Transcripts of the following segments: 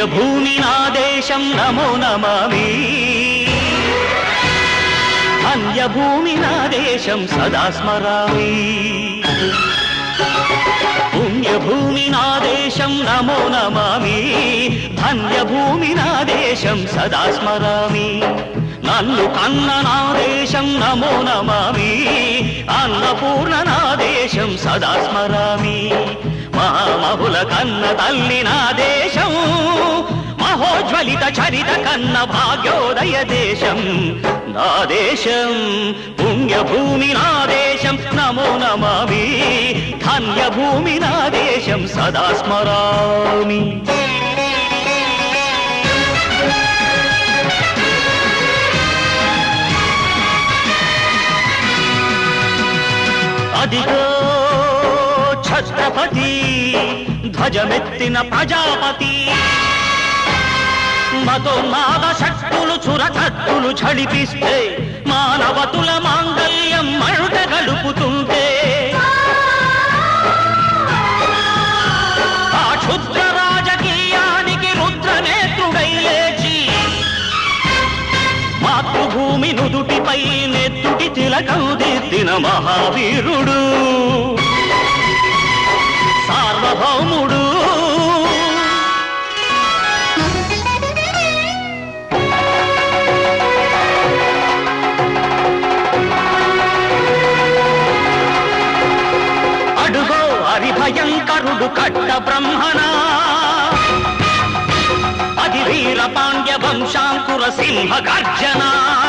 పుణ్యభూమి నా దేశం నమో నమామి అన్యభూమి నా దేశం సదా స్మరామి పుణ్యభూమి నా దేశం నమో నమామి ధన్యభూమి నా దేశం సదా స్మరామి నన్ను కన్న నా దేశం నమో నమామి అన్నపూర్ణ నా దేశం సదా స్మరామి మహామహుల కన్న తల్లి నా దేశం మహోజ్వలిత చరిత కన్న భాగ్యోదయ దేశం నా దేశం పుణ్యభూమి నా దేశం నమో నమామి ధన్యభూమి నా దేశం సదా స్మరామి అదిగో ఛత్రపతి ధ్వజమెత్తిన ప్రజాపతి మతోన్మాద శక్తులు చురకత్తులు ఝడిపిస్తే మానవతుల మాంగల్యం మరుట గడుపుతుంటే ఆ క్షుద్ర రాజకీయానికి రుద్రనేత్రుడై లేచి మాతృభూమి నుదుటిపై నెత్తుటి తిలకం దిద్దిన మహావీరుడు సార్వభౌముడు అడుగో హరిభయంకరుడు కట్ట బ్రహ్మణ అది వీర పాండ్య వంశాంకుర సింహ గర్జన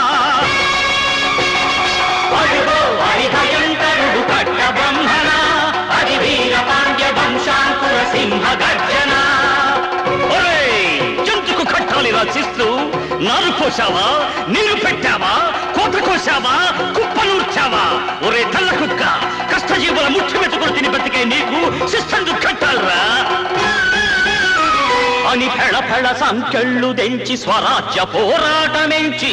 అడుగో హరిభయంకరుడు కట్ట బ్రహ్మణ అది వీర పాండ్య వంశాంకుర సింహ గర్జన ఒరేయ్, జంతుకు కట్టాలి రచిస్తూ నారు కోసావా నీరు పెట్టావా కోత కోసావా కుప్పనూర్చావా ఒరే తల్ల కుక్క కష్టజీవుల ముఖ్య మెతుకులు తిని బతికే నీకు శిస్తందు కట్టాలరా అని ఫెళ ఫెళ సంఖ్యళ్ళు దెంచి స్వరాజ్య పోరాటమెంచి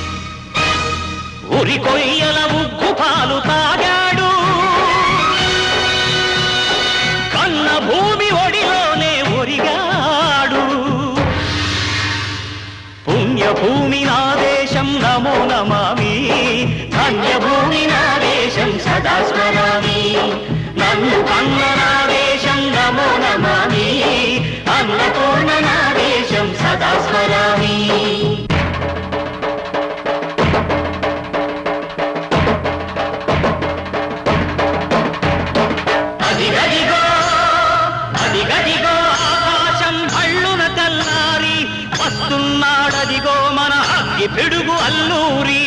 ఉరి కొయ్యల ఉగ్గు పాలు తాగాడు కన్న భూమి ఒడిలోనే ఒరిగాడు పుణ్యభూమి నా దేశం నమో నమామి ధన్యభూమి నా దేశం సదా స్మరామి నన్ను కన్న నా దేశం నమో నమామి అన్నపూర్ణ నా దేశం సదా స్మరామి అదిగదిగో అదిగదిగో ఆకాశం భళ్ళున తెల్లారి వస్తున్నాడదిగో మన అగ్గి పిడుగు అల్లూరి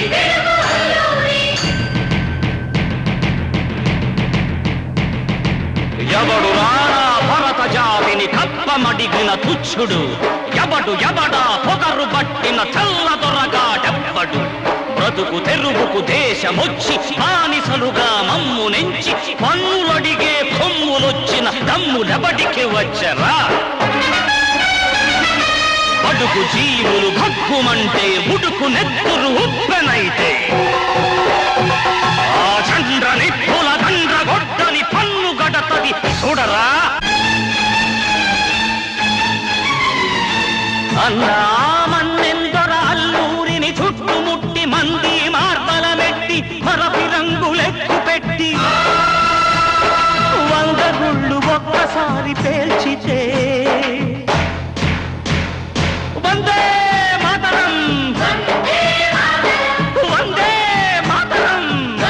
ఎవడు రారా భరత జాతిని కప్పమడిగిన తుచ్చుడు ఎవడు ఎవడా పొగరు పట్టిన చల్ల దొరగాడెవ్వడు బ్రతుకు తెరువుకు దేశమొచ్చి బానిసలుగా మమ్ము నెంచి పన్నులడిగే కొమ్ములొచ్చిన దమ్ములెబడికి వచ్చరా బడుగు జీవులు భగ్గుమంటే ఉడుకు నెత్తురు ఉప్పెనైతే ఆ చంద్ర నిప్పుల దండ్ర గొడ్డలి పన్ను గడతది చూడరా అన్నా మన్నెందొర అల్లూరిని చుట్టుముట్టి మంది మార్బలమెట్టి మరపి రంగులెక్కు పెట్టి వంద గుళ్ళు ఒక్కసారి పేల్చితే వందే మాతరం వందే మాతరం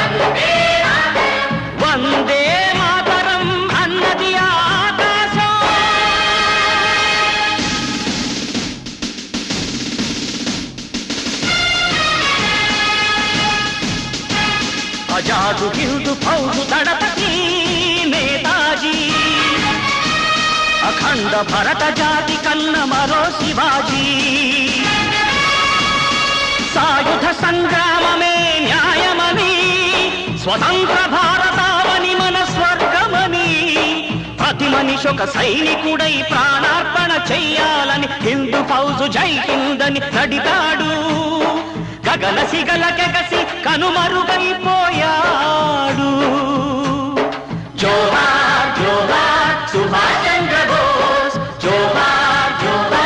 వందే మాతరం అన్నది ఆకాశం అజాదు హిందు ఫౌజు దళపతి నేతాజీ అఖండ భరత జాతి కన్న మరో శివాజీ సాయుధ సంగ్రామమే న్యాయమని స్వతంత్ర భారతావని మన స్వర్గమని ప్రతి మనిషి ఒక సైనికుడై ప్రాణార్పణ చెయ్యాలని హిందూ ఫౌజు జై హిందని నడితాడు గగన సిగల గగసి కనుమరుగైపోయాడు జోహార్ జోహార్ సుభాష్ చంద్ర బోస్ జోహార్ జోహార్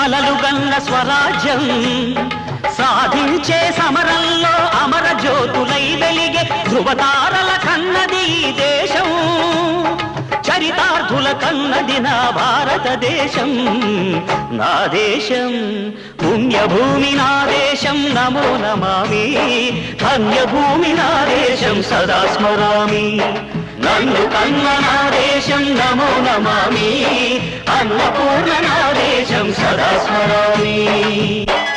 కలలు గల్ల స్వరాజ్యం సాధించే సమరంలో అమర జ్యోతులై వెలిగే ధృవతారల కన్నది ఈ దేశం చరితార్థుల కన్నది నా భారతదేశం నా దేశం పుణ్యభూమి నా దేశం నమో నమామి ధన్యభూమి నా దేశం సదా స్మరామి నన్ను కన్న నా దేశం నమో నమామి అన్నపూర్ణ నా దేశం సదా స్మరామి